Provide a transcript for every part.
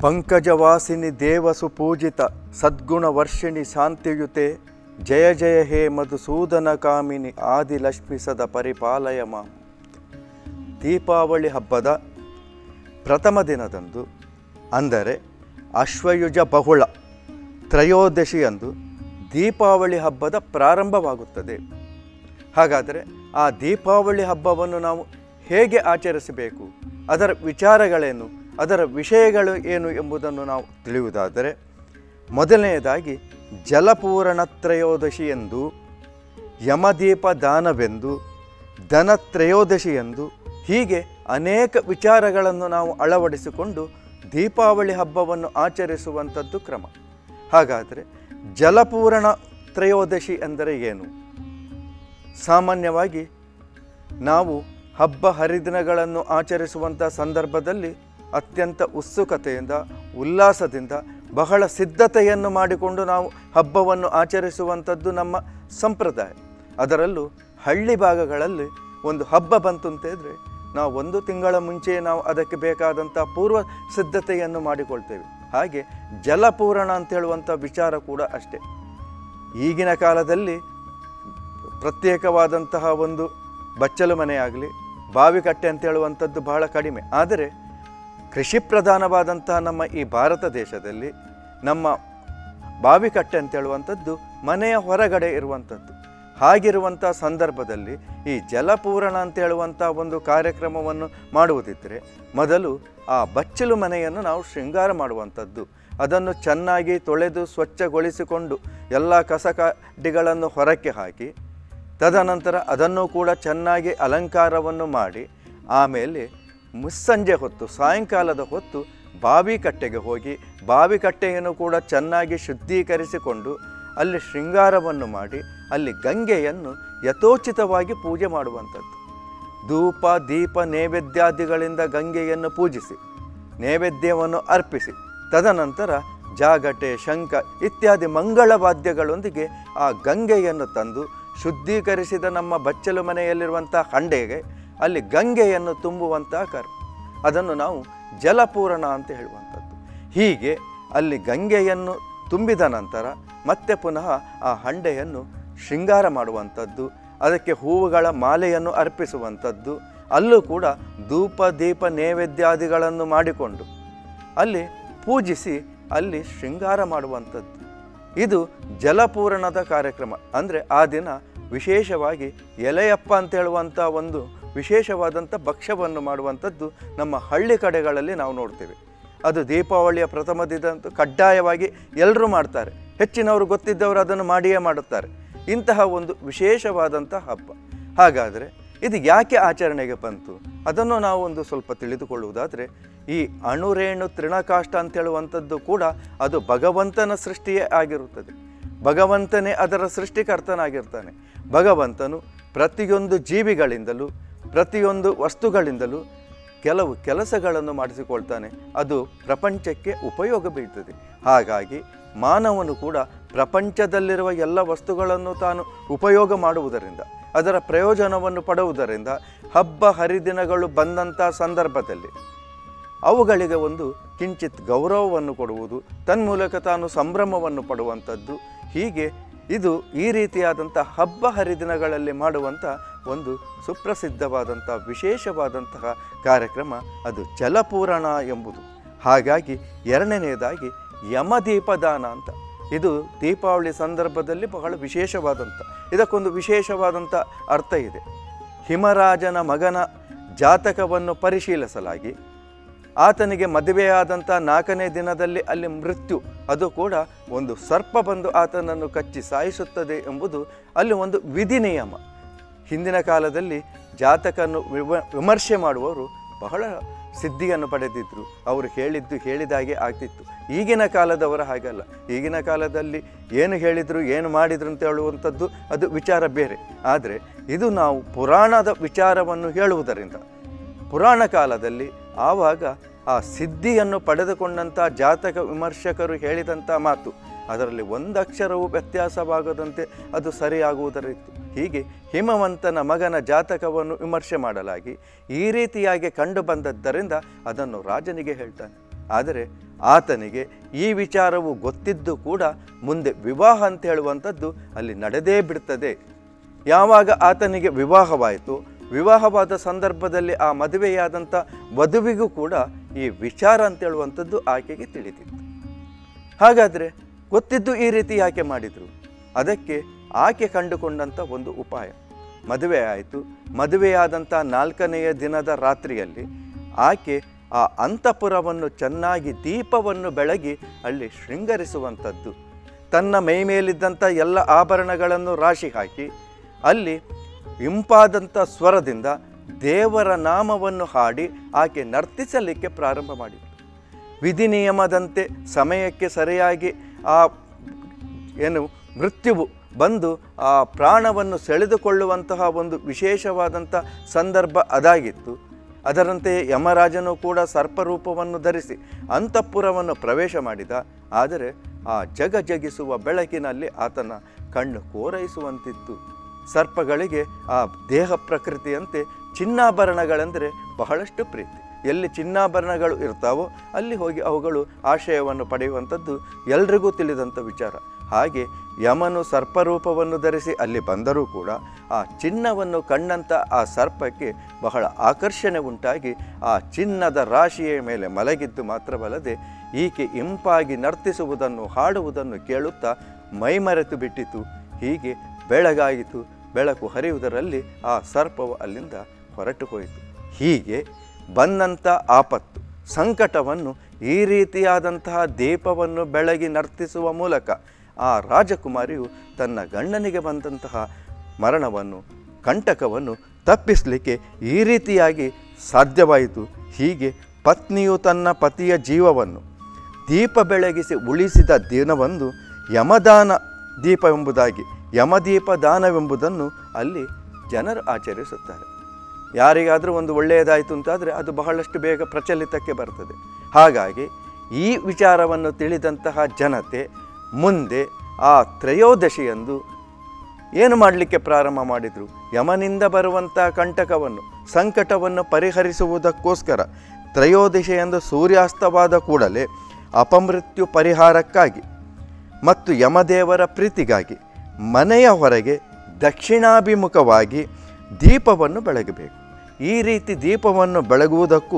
ಪಂಕಜವಾಸಿನಿ ದೇವ ಸುಪೂಜಿತ ಸದ್ಗುಣ ವರ್ಷಿಣಿ ಶಾಂತಿಯುತೆ ಜಯ ಜಯ ಹೇ ಮಧುಸೂದನ ಕಾಮಿನಿ ಆದಿಲಕ್ಷ್ಮಿಸದ ಪರಿಪಾಲಯ ಮಾಂ ದೀಪಾವಳಿ ಹಬ್ಬದ ಪ್ರಥಮ ದಿನದಂದು ಅಂದರೆ ಅಶ್ವಯುಜ ಬಹುಳ ತ್ರಯೋದಶಿಯಂದು ದೀಪಾವಳಿ ಹಬ್ಬದ ಪ್ರಾರಂಭವಾಗುತ್ತದೆ ಹಾಗಾದರೆ ಆ ದೀಪಾವಳಿ ಹಬ್ಬವನ್ನು ನಾವು ಹೇಗೆ ಆಚರಿಸಬೇಕು ಅದರ ವಿಚಾರಗಳೇನು ಅದರ ವಿಷಯಗಳು ಏನು ಎಂಬುದನ್ನು ನಾವು ತಿಳಿಯುವುದಾದರೆ ಮೊದಲನೆಯದಾಗಿ ಜಲಪೂರಣ ತ್ರಯೋದಶಿ ಎಂದು ಯಮದೀಪ ದಾನವೆಂದು ಧನತ್ರಯೋದಶಿ ಎಂದು ಹೀಗೆ ಅನೇಕ ವಿಚಾರಗಳನ್ನು ನಾವು ಅಳವಡಿಸಿಕೊಂಡು ದೀಪಾವಳಿ ಹಬ್ಬವನ್ನು ಆಚರಿಸುವಂಥದ್ದು ಕ್ರಮ ಹಾಗಾದರೆ ಜಲಪೂರಣ ತ್ರಯೋದಶಿ ಎಂದರೆ ಏನು ಸಾಮಾನ್ಯವಾಗಿ ನಾವು ಹಬ್ಬ ಹರಿದಿನಗಳನ್ನು ಆಚರಿಸುವಂಥ ಸಂದರ್ಭದಲ್ಲಿ ಅತ್ಯಂತ ಉತ್ಸುಕತೆಯಿಂದ ಉಲ್ಲಾಸದಿಂದ ಬಹಳ ಸಿದ್ಧತೆಯನ್ನು ಮಾಡಿಕೊಂಡು ನಾವು ಹಬ್ಬವನ್ನು ಆಚರಿಸುವಂಥದ್ದು ನಮ್ಮ ಸಂಪ್ರದಾಯ ಅದರಲ್ಲೂ ಹಳ್ಳಿ ಭಾಗಗಳಲ್ಲಿ ಒಂದು ಹಬ್ಬ ಬಂತು ಅಂತ ಇದ್ದರೆ ನಾವು ಒಂದು ತಿಂಗಳ ಮುಂಚೆ ನಾವು ಅದಕ್ಕೆ ಬೇಕಾದಂಥ ಪೂರ್ವ ಸಿದ್ಧತೆಯನ್ನು ಮಾಡಿಕೊಳ್ತೇವೆ ಹಾಗೆ ಜಲಪೂರಣ ಅಂತ ಹೇಳುವಂಥ ವಿಚಾರ ಕೂಡ ಅಷ್ಟೇ ಈಗಿನ ಕಾಲದಲ್ಲಿ ಪ್ರತ್ಯೇಕವಾದಂತಹ ಒಂದು ಬಚ್ಚಲು ಮನೆಯಾಗಲಿ ಬಾವಿಕಟ್ಟೆ ಅಂತ ಹೇಳುವಂಥದ್ದು ಬಹಳ ಕಡಿಮೆ ಆದರೆ ಕೃಷಿ ಪ್ರಧಾನವಾದಂತಹ ನಮ್ಮ ಈ ಭಾರತ ದೇಶದಲ್ಲಿ ನಮ್ಮ ಬಾವಿಕಟ್ಟೆ ಅಂತ ಹೇಳುವಂಥದ್ದು ಮನೆಯ ಹೊರಗಡೆ ಇರುವಂಥದ್ದು ಹಾಗಿರುವಂಥ ಸಂದರ್ಭದಲ್ಲಿ ಈ ಜಲಪೂರಣ ಅಂತ ಹೇಳುವಂಥ ಒಂದು ಕಾರ್ಯಕ್ರಮವನ್ನು ಮಾಡುವುದಿದ್ದರೆ ಮೊದಲು ಆ ಬಚ್ಚಲು ಮನೆಯನ್ನು ನಾವು ಶೃಂಗಾರ ಮಾಡುವಂಥದ್ದು ಅದನ್ನು ಚೆನ್ನಾಗಿ ತೊಳೆದು ಸ್ವಚ್ಛಗೊಳಿಸಿಕೊಂಡು ಎಲ್ಲ ಕಸಕಡ್ಡಿಗಳನ್ನು ಹೊರಕ್ಕೆ ಹಾಕಿ ತದನಂತರ ಅದನ್ನು ಕೂಡ ಚೆನ್ನಾಗಿ ಅಲಂಕಾರವನ್ನು ಮಾಡಿ ಆಮೇಲೆ ಮುಸ್ಸಂಜೆ ಹೊತ್ತು ಸಾಯಂಕಾಲದ ಹೊತ್ತು ಬಾವಿ ಕಟ್ಟೆಗೆ ಹೋಗಿ ಬಾವಿ ಕಟ್ಟೆಯನ್ನು ಕೂಡ ಚೆನ್ನಾಗಿ ಶುದ್ಧೀಕರಿಸಿಕೊಂಡು ಅಲ್ಲಿ ಶೃಂಗಾರವನ್ನು ಮಾಡಿ ಅಲ್ಲಿ ಗಂಗೆಯನ್ನು ಯಥೋಚಿತವಾಗಿ ಪೂಜೆ ಮಾಡುವಂಥದ್ದು ಧೂಪ ದೀಪ ನೈವೇದ್ಯಾದಿಗಳಿಂದ ಗಂಗೆಯನ್ನು ಪೂಜಿಸಿ ನೈವೇದ್ಯವನ್ನು ಅರ್ಪಿಸಿ ತದನಂತರ ಜಾಗಟೆ ಶಂಖ ಇತ್ಯಾದಿ ಮಂಗಳ ವಾದ್ಯಗಳೊಂದಿಗೆ ಆ ಗಂಗೆಯನ್ನು ತಂದು ಶುದ್ಧೀಕರಿಸಿದ ನಮ್ಮ ಬಚ್ಚಲು ಮನೆಯಲ್ಲಿರುವಂಥ ಹಂಡೆಗೆ ಅಲ್ಲಿ ಗಂಗೆಯನ್ನು ತುಂಬುವಂಥ ಕರ್ಮ ಅದನ್ನು ನಾವು ಜಲಪೂರಣ ಅಂತ ಹೇಳುವಂಥದ್ದು ಹೀಗೆ ಅಲ್ಲಿ ಗಂಗೆಯನ್ನು ತುಂಬಿದ ನಂತರ ಮತ್ತೆ ಪುನಃ ಆ ಹಂಡೆಯನ್ನು ಶೃಂಗಾರ ಮಾಡುವಂಥದ್ದು ಅದಕ್ಕೆ ಹೂವುಗಳ ಮಾಲೆಯನ್ನು ಅರ್ಪಿಸುವಂಥದ್ದು ಅಲ್ಲೂ ಕೂಡ ಧೂಪ ದೀಪ ನೈವೇದ್ಯಾದಿಗಳನ್ನು ಮಾಡಿಕೊಂಡು ಅಲ್ಲಿ ಪೂಜಿಸಿ ಅಲ್ಲಿ ಶೃಂಗಾರ ಮಾಡುವಂಥದ್ದು ಇದು ಜಲಪೂರಣದ ಕಾರ್ಯಕ್ರಮ ಅಂದರೆ ಆ ದಿನ ವಿಶೇಷವಾಗಿ ಎಲೆಯಪ್ಪ ಅಂತ ಹೇಳುವಂಥ ಒಂದು ವಿಶೇಷವಾದಂಥ ಭಕ್ಷ್ಯವನ್ನು ಮಾಡುವಂಥದ್ದು ನಮ್ಮ ಹಳ್ಳಿ ಕಡೆಗಳಲ್ಲಿ ನಾವು ನೋಡ್ತೇವೆ ಅದು ದೀಪಾವಳಿಯ ಪ್ರಥಮ ದಿನದಂದು ಕಡ್ಡಾಯವಾಗಿ ಎಲ್ಲರೂ ಮಾಡ್ತಾರೆ ಹೆಚ್ಚಿನವರು ಗೊತ್ತಿದ್ದವರು ಅದನ್ನು ಮಾಡಿಯೇ ಮಾಡುತ್ತಾರೆ ಇಂತಹ ಒಂದು ವಿಶೇಷವಾದಂಥ ಹಬ್ಬ ಹಾಗಾದರೆ ಇದು ಯಾಕೆ ಆಚರಣೆಗೆ ಬಂತು ಅದನ್ನು ನಾವು ಒಂದು ಸ್ವಲ್ಪ ತಿಳಿದುಕೊಳ್ಳುವುದಾದರೆ ಈ ಅಣುರೇಣು ತೃಣಕಾಷ್ಟ ಅಂತ ಹೇಳುವಂಥದ್ದು ಕೂಡ ಅದು ಭಗವಂತನ ಸೃಷ್ಟಿಯೇ ಆಗಿರುತ್ತದೆ ಭಗವಂತನೇ ಅದರ ಸೃಷ್ಟಿಕರ್ತನಾಗಿರ್ತಾನೆ ಭಗವಂತನು ಪ್ರತಿಯೊಂದು ಜೀವಿಗಳಿಂದಲೂ ಪ್ರತಿಯೊಂದು ವಸ್ತುಗಳಿಂದಲೂ ಕೆಲವು ಕೆಲಸಗಳನ್ನು ಮಾಡಿಸಿಕೊಳ್ತಾನೆ ಅದು ಪ್ರಪಂಚಕ್ಕೆ ಉಪಯೋಗ ಬೀಳ್ತದೆ ಹಾಗಾಗಿ ಮಾನವನು ಕೂಡ ಪ್ರಪಂಚದಲ್ಲಿರುವ ಎಲ್ಲ ವಸ್ತುಗಳನ್ನು ತಾನು ಉಪಯೋಗ ಮಾಡುವುದರಿಂದ ಅದರ ಪ್ರಯೋಜನವನ್ನು ಪಡುವುದರಿಂದ ಹಬ್ಬ ಹರಿದಿನಗಳು ಬಂದಂಥ ಸಂದರ್ಭದಲ್ಲಿ ಅವುಗಳಿಗೆ ಒಂದು ಕಿಂಚಿತ್ ಗೌರವವನ್ನು ಕೊಡುವುದು ತನ್ಮೂಲಕ ತಾನು ಸಂಭ್ರಮವನ್ನು ಪಡುವಂಥದ್ದು ಹೀಗೆ ಇದು ಈ ರೀತಿಯಾದಂಥ ಹಬ್ಬ ಹರಿದಿನಗಳಲ್ಲಿ ಮಾಡುವಂಥ ಒಂದು ಸುಪ್ರಸಿದ್ಧವಾದಂಥ ವಿಶೇಷವಾದಂತಹ ಕಾರ್ಯಕ್ರಮ ಅದು ಜಲಪೂರಣ ಎಂಬುದು ಹಾಗಾಗಿ ಎರಡನೆಯದಾಗಿ ಯಮದೀಪದಾನ ಅಂತ ಇದು ದೀಪಾವಳಿ ಸಂದರ್ಭದಲ್ಲಿ ಬಹಳ ವಿಶೇಷವಾದಂಥ ಇದಕ್ಕೊಂದು ವಿಶೇಷವಾದಂಥ ಅರ್ಥ ಇದೆ ಹಿಮರಾಜನ ಮಗನ ಜಾತಕವನ್ನು ಪರಿಶೀಲಿಸಲಾಗಿ ಆತನಿಗೆ ಮದುವೆಯಾದಂಥ ನಾಲ್ಕನೇ ದಿನದಲ್ಲಿ ಅಲ್ಲಿ ಮೃತ್ಯು ಅದು ಕೂಡ ಒಂದು ಸರ್ಪ ಬಂದು ಆತನನ್ನು ಕಚ್ಚಿ ಸಾಯಿಸುತ್ತದೆ ಎಂಬುದು ಅಲ್ಲಿ ಒಂದು ವಿಧಿ ನಿಯಮ ಹಿಂದಿನ ಕಾಲದಲ್ಲಿ ಜಾತಕನ್ನು ವಿಮ ವಿಮರ್ಶೆ ಮಾಡುವವರು ಬಹಳ ಸಿದ್ಧಿಯನ್ನು ಪಡೆದಿದ್ದರು ಅವರು ಹೇಳಿದ್ದು ಹೇಳಿದಾಗೆ ಆಗ್ತಿತ್ತು ಈಗಿನ ಕಾಲದವರ ಹಾಗಲ್ಲ ಈಗಿನ ಕಾಲದಲ್ಲಿ ಏನು ಹೇಳಿದರು ಏನು ಮಾಡಿದರು ಅಂತ ಹೇಳುವಂಥದ್ದು ಅದು ವಿಚಾರ ಬೇರೆ ಆದರೆ ಇದು ನಾವು ಪುರಾಣದ ವಿಚಾರವನ್ನು ಹೇಳುವುದರಿಂದ ಪುರಾಣ ಕಾಲದಲ್ಲಿ ಆವಾಗ ಆ ಸಿದ್ಧಿಯನ್ನು ಪಡೆದುಕೊಂಡಂಥ ಜಾತಕ ವಿಮರ್ಶಕರು ಹೇಳಿದಂಥ ಮಾತು ಅದರಲ್ಲಿ ಒಂದು ಅಕ್ಷರವೂ ವ್ಯತ್ಯಾಸವಾಗದಂತೆ ಅದು ಸರಿಯಾಗುವುದರಿತ್ತು ಹೀಗೆ ಹಿಮವಂತನ ಮಗನ ಜಾತಕವನ್ನು ವಿಮರ್ಶೆ ಮಾಡಲಾಗಿ ಈ ರೀತಿಯಾಗಿ ಕಂಡು ಬಂದದ್ದರಿಂದ ಅದನ್ನು ರಾಜನಿಗೆ ಹೇಳ್ತಾನೆ ಆದರೆ ಆತನಿಗೆ ಈ ವಿಚಾರವು ಗೊತ್ತಿದ್ದು ಕೂಡ ಮುಂದೆ ವಿವಾಹ ಅಂತ ಹೇಳುವಂಥದ್ದು ಅಲ್ಲಿ ನಡೆದೇ ಬಿಡ್ತದೆ ಯಾವಾಗ ಆತನಿಗೆ ವಿವಾಹವಾಯಿತು ವಿವಾಹವಾದ ಸಂದರ್ಭದಲ್ಲಿ ಆ ಮದುವೆಯಾದಂಥ ವಧುವಿಗೂ ಕೂಡ ಈ ವಿಚಾರ ಅಂತ ಹೇಳುವಂಥದ್ದು ಆಕೆಗೆ ತಿಳಿದಿತ್ತು ಹಾಗಾದರೆ ಗೊತ್ತಿದ್ದು ಈ ರೀತಿ ಯಾಕೆ ಮಾಡಿದರು ಅದಕ್ಕೆ ಆಕೆ ಕಂಡುಕೊಂಡಂಥ ಒಂದು ಉಪಾಯ ಮದುವೆ ಆಯಿತು ಮದುವೆಯಾದಂಥ ನಾಲ್ಕನೆಯ ದಿನದ ರಾತ್ರಿಯಲ್ಲಿ ಆಕೆ ಆ ಅಂತಃಪುರವನ್ನು ಚೆನ್ನಾಗಿ ದೀಪವನ್ನು ಬೆಳಗಿ ಅಲ್ಲಿ ಶೃಂಗರಿಸುವಂಥದ್ದು ತನ್ನ ಮೈ ಮೇಲಿದ್ದಂಥ ಎಲ್ಲ ಆಭರಣಗಳನ್ನು ರಾಶಿ ಹಾಕಿ ಅಲ್ಲಿ ಇಂಪಾದಂಥ ಸ್ವರದಿಂದ ದೇವರ ನಾಮವನ್ನು ಹಾಡಿ ಆಕೆ ನರ್ತಿಸಲಿಕ್ಕೆ ಪ್ರಾರಂಭ ಮಾಡಿದರು ವಿಧಿ ನಿಯಮದಂತೆ ಸಮಯಕ್ಕೆ ಸರಿಯಾಗಿ ಆ ಏನು ಮೃತ್ಯುವು ಬಂದು ಆ ಪ್ರಾಣವನ್ನು ಸೆಳೆದುಕೊಳ್ಳುವಂತಹ ಒಂದು ವಿಶೇಷವಾದಂಥ ಸಂದರ್ಭ ಅದಾಗಿತ್ತು ಅದರಂತೆ ಯಮರಾಜನು ಕೂಡ ಸರ್ಪರೂಪವನ್ನು ಧರಿಸಿ ಅಂತಃಪುರವನ್ನು ಪ್ರವೇಶ ಮಾಡಿದ ಆದರೆ ಆ ಜಗ ಜಗಿಸುವ ಬೆಳಕಿನಲ್ಲಿ ಆತನ ಕಣ್ಣು ಕೋರೈಸುವಂತಿತ್ತು ಸರ್ಪಗಳಿಗೆ ಆ ದೇಹ ಪ್ರಕೃತಿಯಂತೆ ಚಿನ್ನಾಭರಣಗಳೆಂದರೆ ಬಹಳಷ್ಟು ಪ್ರೀತಿ ಎಲ್ಲಿ ಚಿನ್ನಾಭರಣಗಳು ಇರ್ತಾವೋ ಅಲ್ಲಿ ಹೋಗಿ ಅವುಗಳು ಆಶ್ರಯವನ್ನು ಪಡೆಯುವಂಥದ್ದು ಎಲ್ರಿಗೂ ತಿಳಿದಂಥ ವಿಚಾರ ಹಾಗೆ ಯಮನು ಸರ್ಪರೂಪವನ್ನು ಧರಿಸಿ ಅಲ್ಲಿ ಬಂದರೂ ಕೂಡ ಆ ಚಿನ್ನವನ್ನು ಕಂಡಂಥ ಆ ಸರ್ಪಕ್ಕೆ ಬಹಳ ಆಕರ್ಷಣೆ ಉಂಟಾಗಿ ಆ ಚಿನ್ನದ ರಾಶಿಯ ಮೇಲೆ ಮಲಗಿದ್ದು ಮಾತ್ರವಲ್ಲದೆ ಈಕೆ ಇಂಪಾಗಿ ನರ್ತಿಸುವುದನ್ನು ಹಾಡುವುದನ್ನು ಕೇಳುತ್ತಾ ಮೈಮರೆತು ಬಿಟ್ಟಿತು ಹೀಗೆ ಬೆಳಗಾಯಿತು ಬೆಳಕು ಹರಿಯುವುದರಲ್ಲಿ ಆ ಸರ್ಪವು ಅಲ್ಲಿಂದ ಹೊರಟು ಹೋಯಿತು ಹೀಗೆ ಬಂದಂಥ ಆಪತ್ತು ಸಂಕಟವನ್ನು ಈ ರೀತಿಯಾದಂತಹ ದೀಪವನ್ನು ಬೆಳಗಿ ನರ್ತಿಸುವ ಮೂಲಕ ಆ ರಾಜಕುಮಾರಿಯು ತನ್ನ ಗಂಡನಿಗೆ ಬಂದಂತಹ ಮರಣವನ್ನು ಕಂಟಕವನ್ನು ತಪ್ಪಿಸಲಿಕ್ಕೆ ಈ ರೀತಿಯಾಗಿ ಸಾಧ್ಯವಾಯಿತು ಹೀಗೆ ಪತ್ನಿಯು ತನ್ನ ಪತಿಯ ಜೀವವನ್ನು ದೀಪ ಬೆಳಗಿಸಿ ಉಳಿಸಿದ ದಿನವೊಂದು ಯಮದಾನ ದೀಪವೆಂಬುದಾಗಿ ಯಮದೀಪ ದಾನವೆಂಬುದನ್ನು ಅಲ್ಲಿ ಜನರು ಆಚರಿಸುತ್ತಾರೆ ಯಾರಿಗಾದರೂ ಒಂದು ಒಳ್ಳೆಯದಾಯಿತು ಅಂತಾದರೆ ಅದು ಬಹಳಷ್ಟು ಬೇಗ ಪ್ರಚಲಿತಕ್ಕೆ ಬರ್ತದೆ ಹಾಗಾಗಿ ಈ ವಿಚಾರವನ್ನು ತಿಳಿದಂತಹ ಜನತೆ ಮುಂದೆ ಆ ತ್ರಯೋದಶಿಯಂದು ಏನು ಮಾಡಲಿಕ್ಕೆ ಪ್ರಾರಂಭ ಮಾಡಿದರು ಯಮನಿಂದ ಬರುವಂಥ ಕಂಟಕವನ್ನು ಸಂಕಟವನ್ನು ಪರಿಹರಿಸುವುದಕ್ಕೋಸ್ಕರ ತ್ರಯೋದಶಿಯಂದು ಸೂರ್ಯಾಸ್ತವಾದ ಕೂಡಲೇ ಅಪಮೃತ್ಯು ಪರಿಹಾರಕ್ಕಾಗಿ ಮತ್ತು ಯಮದೇವರ ಪ್ರೀತಿಗಾಗಿ ಮನೆಯ ಹೊರಗೆ ದಕ್ಷಿಣಾಭಿಮುಖವಾಗಿ ದೀಪವನ್ನು ಬೆಳಗಬೇಕು ಈ ರೀತಿ ದೀಪವನ್ನು ಬೆಳಗುವುದಕ್ಕೂ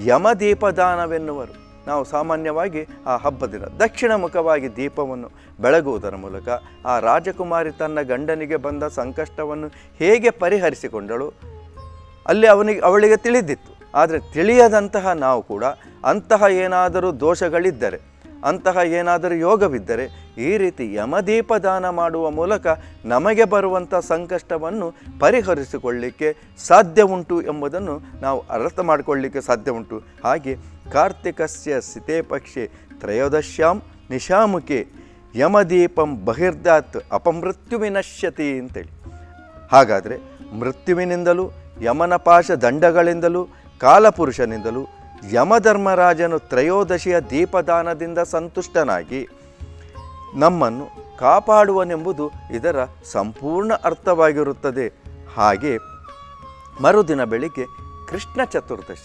ಯಮದೀಪದಾನವೆನ್ನುವರು ನಾವು ಸಾಮಾನ್ಯವಾಗಿ ಆ ಹಬ್ಬ ದಿನ ದಕ್ಷಿಣ ಮುಖವಾಗಿ ದೀಪವನ್ನು ಬೆಳಗುವುದರ ಮೂಲಕ ಆ ರಾಜಕುಮಾರಿ ತನ್ನ ಗಂಡನಿಗೆ ಬಂದ ಸಂಕಷ್ಟವನ್ನು ಹೇಗೆ ಪರಿಹರಿಸಿಕೊಂಡಳು ಅಲ್ಲಿ ಅವನಿಗೆ ಅವಳಿಗೆ ತಿಳಿದಿತ್ತು ಆದರೆ ತಿಳಿಯದಂತಹ ನಾವು ಕೂಡ ಅಂತಹ ಏನಾದರೂ ದೋಷಗಳಿದ್ದರೆ ಅಂತಹ ಏನಾದರೂ ಯೋಗವಿದ್ದರೆ ಈ ರೀತಿ ಯಮದೀಪ ದಾನ ಮಾಡುವ ಮೂಲಕ ನಮಗೆ ಬರುವಂಥ ಸಂಕಷ್ಟವನ್ನು ಪರಿಹರಿಸಿಕೊಳ್ಳಿಕ್ಕೆ ಸಾಧ್ಯ ಉಂಟು ಎಂಬುದನ್ನು ನಾವು ಅರ್ಥ ಮಾಡಿಕೊಳ್ಳಿಕ್ಕೆ ಸಾಧ್ಯ ಉಂಟು ಹಾಗೆ ಕಾರ್ತಿಕಸ್ಯ ಸಿತೆ ಪಕ್ಷೆ ತ್ರಯೋದಶ್ಯಾಂ ನಿಶಾಮುಖೆ ಯಮದೀಪಂ ಬಹಿರ್ದಾತ್ ಅಪಮೃತ್ಯು ವಿನಶ್ಯತಿ ಅಂತೇಳಿ ಹಾಗಾದರೆ ಮೃತ್ಯುವಿನಿಂದಲೂ ಯಮನ ಪಾಶ ದಂಡಗಳಿಂದಲೂ ಕಾಲಪುರುಷನಿಂದಲೂ ಯಮಧರ್ಮರಾಜನು ತ್ರಯೋದಶಿಯ ದೀಪದಾನದಿಂದ ಸಂತುಷ್ಟನಾಗಿ ನಮ್ಮನ್ನು ಕಾಪಾಡುವನೆಂಬುದು ಇದರ ಸಂಪೂರ್ಣ ಅರ್ಥವಾಗಿರುತ್ತದೆ ಹಾಗೆ ಮರುದಿನ ಬೆಳಿಗ್ಗೆ ಕೃಷ್ಣ ಚತುರ್ದಶಿ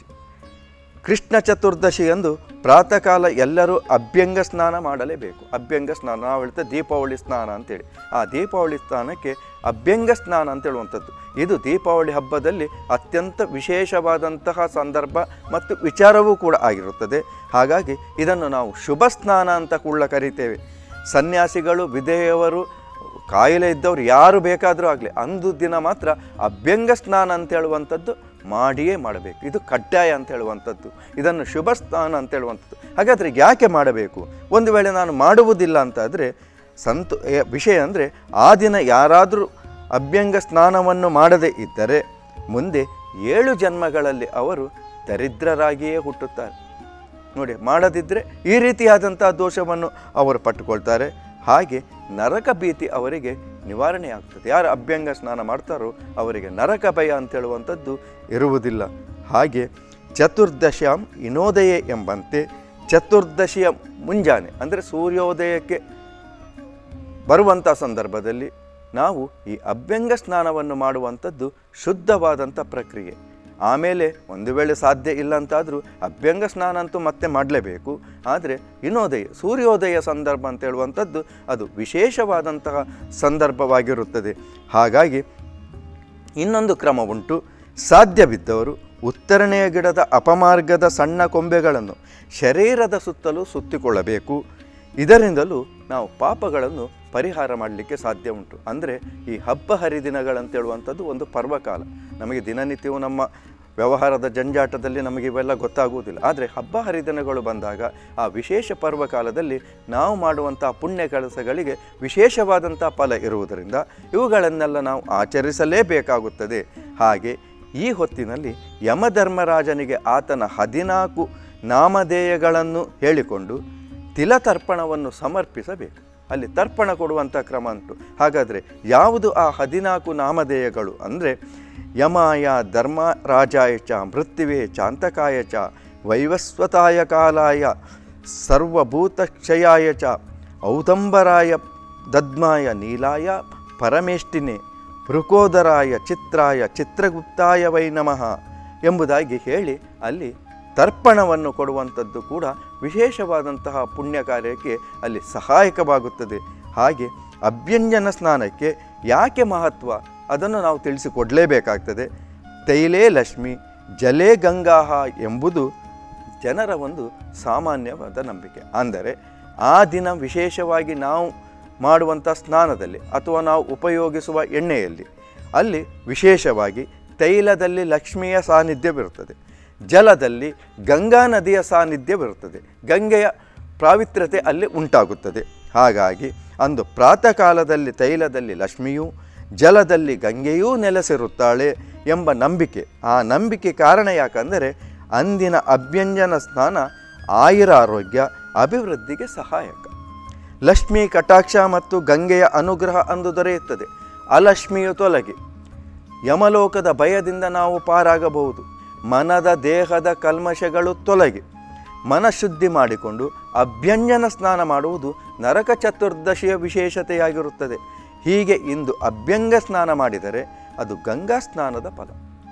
ಕೃಷ್ಣ ಚತುರ್ದಶಿ ಎಂದು ಪ್ರಾತಃ ಕಾಲ ಎಲ್ಲರೂ ಅಭ್ಯಂಗ ಸ್ನಾನ ಮಾಡಲೇಬೇಕು ಅಭ್ಯಂಗ ಸ್ನಾನ ನಾವು ಹೇಳ್ತೇವೆ ದೀಪಾವಳಿ ಸ್ನಾನ ಅಂತೇಳಿ ಆ ದೀಪಾವಳಿ ಸ್ನಾನಕ್ಕೆ ಅಭ್ಯಂಗ ಸ್ನಾನ ಅಂತ ಹೇಳುವಂಥದ್ದು ಇದು ದೀಪಾವಳಿ ಹಬ್ಬದಲ್ಲಿ ಅತ್ಯಂತ ವಿಶೇಷವಾದಂತಹ ಸಂದರ್ಭ ಮತ್ತು ವಿಚಾರವೂ ಕೂಡ ಆಗಿರುತ್ತದೆ ಹಾಗಾಗಿ ಇದನ್ನು ನಾವು ಶುಭ ಸ್ನಾನ ಅಂತ ಕೂಡ ಕರಿತೇವೆ ಸನ್ಯಾಸಿಗಳು ವಿಧೇಯವರು ಕಾಯಿಲೆ ಇದ್ದವರು ಯಾರು ಬೇಕಾದರೂ ಆಗಲಿ ಅಂದು ದಿನ ಮಾತ್ರ ಅಭ್ಯಂಗ ಸ್ನಾನ ಅಂತ ಹೇಳುವಂಥದ್ದು ಮಾಡಿಯೇ ಮಾಡಬೇಕು ಇದು ಕಡ್ಡಾಯ ಅಂತ ಹೇಳುವಂಥದ್ದು ಇದನ್ನು ಶುಭ ಸ್ನಾನ ಅಂತ ಹೇಳುವಂಥದ್ದು ಹಾಗಾದರೆ ಯಾಕೆ ಮಾಡಬೇಕು ಒಂದು ವೇಳೆ ನಾನು ಮಾಡುವುದಿಲ್ಲ ಅಂತಾದರೆ ಸಂತು ಏ- ವಿಷಯ ಅಂದರೆ ಆ ದಿನ ಯಾರಾದರೂ ಅಭ್ಯಂಗ ಸ್ನಾನವನ್ನು ಮಾಡದೇ ಇದ್ದರೆ ಮುಂದೆ ಏಳು ಜನ್ಮಗಳಲ್ಲಿ ಅವರು ದರಿದ್ರರಾಗಿಯೇ ಹುಟ್ಟುತ್ತಾರೆ ನೋಡಿ ಮಾಡದಿದ್ದರೆ ಈ ರೀತಿಯಾದಂಥ ದೋಷವನ್ನು ಅವರು ಪಟ್ಟುಕೊಳ್ತಾರೆ ಹಾಗೆ ನರಕ ಭೀತಿ ಅವರಿಗೆ ನಿವಾರಣೆ ಆಗ್ತದೆ ಯಾರು ಅಭ್ಯಂಗ ಸ್ನಾನ ಮಾಡ್ತಾರೋ ಅವರಿಗೆ ನರಕ ಭಯ ಅಂತ ಹೇಳುವಂಥದ್ದು ಇರುವುದಿಲ್ಲ ಹಾಗೆ ಚತುರ್ದಶ್ಯಾಂ ಇನೋದಯ ಎಂಬಂತೆ ಚತುರ್ದಶಿಯ ಮುಂಜಾನೆ ಅಂದರೆ ಸೂರ್ಯೋದಯಕ್ಕೆ ಬರುವಂಥ ಸಂದರ್ಭದಲ್ಲಿ ನಾವು ಈ ಅಭ್ಯಂಗ ಸ್ನಾನವನ್ನು ಮಾಡುವಂಥದ್ದು ಶುದ್ಧವಾದಂಥ ಪ್ರಕ್ರಿಯೆ ಆಮೇಲೆ ಒಂದು ವೇಳೆ ಸಾಧ್ಯ ಇಲ್ಲ ಅಂತಾದರೂ ಅಭ್ಯಂಗ ಸ್ನಾನ ಅಂತೂ ಮತ್ತೆ ಮಾಡಲೇಬೇಕು ಆದರೆ ಇನ್ನೋದಯ ಸೂರ್ಯೋದಯ ಸಂದರ್ಭ ಅಂತ ಹೇಳುವಂಥದ್ದು ಅದು ವಿಶೇಷವಾದಂತಹ ಸಂದರ್ಭವಾಗಿರುತ್ತದೆ ಹಾಗಾಗಿ ಇನ್ನೊಂದು ಕ್ರಮ ಉಂಟು ಸಾಧ್ಯವಿದ್ದವರು ಉತ್ತರಣೆಯ ಗಿಡದ ಅಪಮಾರ್ಗದ ಸಣ್ಣ ಕೊಂಬೆಗಳನ್ನು ಶರೀರದ ಸುತ್ತಲೂ ಸುತ್ತಿಕೊಳ್ಳಬೇಕು ಇದರಿಂದಲೂ ನಾವು ಪಾಪಗಳನ್ನು ಪರಿಹಾರ ಮಾಡಲಿಕ್ಕೆ ಸಾಧ್ಯ ಉಂಟು ಅಂದರೆ ಈ ಹಬ್ಬ ಹರಿದಿನಗಳಂತೇಳುವಂಥದ್ದು ಒಂದು ಪರ್ವಕಾಲ ನಮಗೆ ದಿನನಿತ್ಯವೂ ನಮ್ಮ ವ್ಯವಹಾರದ ಜಂಜಾಟದಲ್ಲಿ ನಮಗೆ ಇವೆಲ್ಲ ಗೊತ್ತಾಗುವುದಿಲ್ಲ ಆದರೆ ಹಬ್ಬ ಹರಿದಿನಗಳು ಬಂದಾಗ ಆ ವಿಶೇಷ ಪರ್ವಕಾಲದಲ್ಲಿ ನಾವು ಮಾಡುವಂಥ ಪುಣ್ಯ ಕೆಲಸಗಳಿಗೆ ವಿಶೇಷವಾದಂಥ ಫಲ ಇರುವುದರಿಂದ ಇವುಗಳನ್ನೆಲ್ಲ ನಾವು ಆಚರಿಸಲೇಬೇಕಾಗುತ್ತದೆ ಹಾಗೆ ಈ ಹೊತ್ತಿನಲ್ಲಿ ಯಮಧರ್ಮರಾಜನಿಗೆ ಆತನ ಹದಿನಾಲ್ಕು ನಾಮಧೇಯಗಳನ್ನು ಹೇಳಿಕೊಂಡು ತಿಲತರ್ಪಣವನ್ನು ಸಮರ್ಪಿಸಬೇಕು ಅಲ್ಲಿ ತರ್ಪಣ ಕೊಡುವಂಥ ಕ್ರಮ ಉಂಟು ಹಾಗಾದರೆ ಯಾವುದು ಆ ಹದಿನಾಲ್ಕು ನಾಮಧೇಯಗಳು ಅಂದರೆ ಯಮಾಯ ಧರ್ಮರಾಜಾಯ ಚ ಮೃತ್ಯುವೇ ಚಾಂತಕಾಯ ಚ ವೈವಸ್ವತಾಯ ಕಾಲಾಯ ಸರ್ವಭೂತಕ್ಷಯಾಯ ಚ ಔದಂಬರಾಯ ದದ್ಮಾಯ ನೀಲಾಯ ಪರಮೇಷ್ಟಿನೇ ಭೃಕೋದರಾಯ ಚಿತ್ರಾಯ ಚಿತ್ರಗುಪ್ತಾಯ ವೈ ನಮಃ ಎಂಬುದಾಗಿ ಹೇಳಿ ಅಲ್ಲಿ ತರ್ಪಣವನ್ನು ಕೊಡುವಂಥದ್ದು ಕೂಡ ವಿಶೇಷವಾದಂತಹ ಪುಣ್ಯ ಕಾರ್ಯಕ್ಕೆ ಅಲ್ಲಿ ಸಹಾಯಕವಾಗುತ್ತದೆ ಹಾಗೆ ಅಭ್ಯಂಜನ ಸ್ನಾನಕ್ಕೆ ಯಾಕೆ ಮಹತ್ವ ಅದನ್ನು ನಾವು ತಿಳಿಸಿಕೊಡಲೇಬೇಕಾಗ್ತದೆ ತೈಲೇ ಲಕ್ಷ್ಮಿ ಜಲೇ ಗಂಗಾಹ ಎಂಬುದು ಜನರ ಒಂದು ಸಾಮಾನ್ಯವಾದ ನಂಬಿಕೆ ಅಂದರೆ ಆ ದಿನ ವಿಶೇಷವಾಗಿ ನಾವು ಮಾಡುವಂಥ ಸ್ನಾನದಲ್ಲಿ ಅಥವಾ ನಾವು ಉಪಯೋಗಿಸುವ ಎಣ್ಣೆಯಲ್ಲಿ ಅಲ್ಲಿ ವಿಶೇಷವಾಗಿ ತೈಲದಲ್ಲಿ ಲಕ್ಷ್ಮಿಯ ಸಾನ್ನಿಧ್ಯವಿರುತ್ತದೆ ಜಲದಲ್ಲಿ ಗಂಗಾ ನದಿಯ ಸಾನ್ನಿಧ್ಯವಿರುತ್ತದೆ ಗಂಗೆಯ ಪಾವಿತ್ರ್ಯತೆ ಅಲ್ಲಿ ಉಂಟಾಗುತ್ತದೆ ಹಾಗಾಗಿ ಅಂದು ಪ್ರಾತಃ ಕಾಲದಲ್ಲಿ ತೈಲದಲ್ಲಿ ಲಕ್ಷ್ಮಿಯೂ ಜಲದಲ್ಲಿ ಗಂಗೆಯೂ ನೆಲೆಸಿರುತ್ತಾಳೆ ಎಂಬ ನಂಬಿಕೆ ಆ ನಂಬಿಕೆ ಕಾರಣ ಯಾಕಂದರೆ ಅಂದಿನ ಅಭ್ಯಂಜನ ಸ್ನಾನ ಆಯುರಾರೋಗ್ಯ ಅಭಿವೃದ್ಧಿಗೆ ಸಹಾಯಕ ಲಕ್ಷ್ಮಿ ಕಟಾಕ್ಷ ಮತ್ತು ಗಂಗೆಯ ಅನುಗ್ರಹ ಅಂದು ದೊರೆಯುತ್ತದೆ ಅಲಕ್ಷ್ಮಿಯು ತೊಲಗಿ ಯಮಲೋಕದ ಭಯದಿಂದ ನಾವು ಪಾರಾಗಬಹುದು ಮನದ ದೇಹದ ಕಲ್ಮಶಗಳು ತೊಲಗಿ ಮನಶುದ್ಧಿ ಮಾಡಿಕೊಂಡು ಅಭ್ಯಂಜನ ಸ್ನಾನ ಮಾಡುವುದು ನರಕ ಚತುರ್ದಶಿಯ ವಿಶೇಷತೆಯಾಗಿರುತ್ತದೆ ಹೀಗೆ ಇಂದು ಅಭ್ಯಂಗ ಸ್ನಾನ ಮಾಡಿದರೆ ಅದು ಗಂಗಾ ಸ್ನಾನದ ಫಲ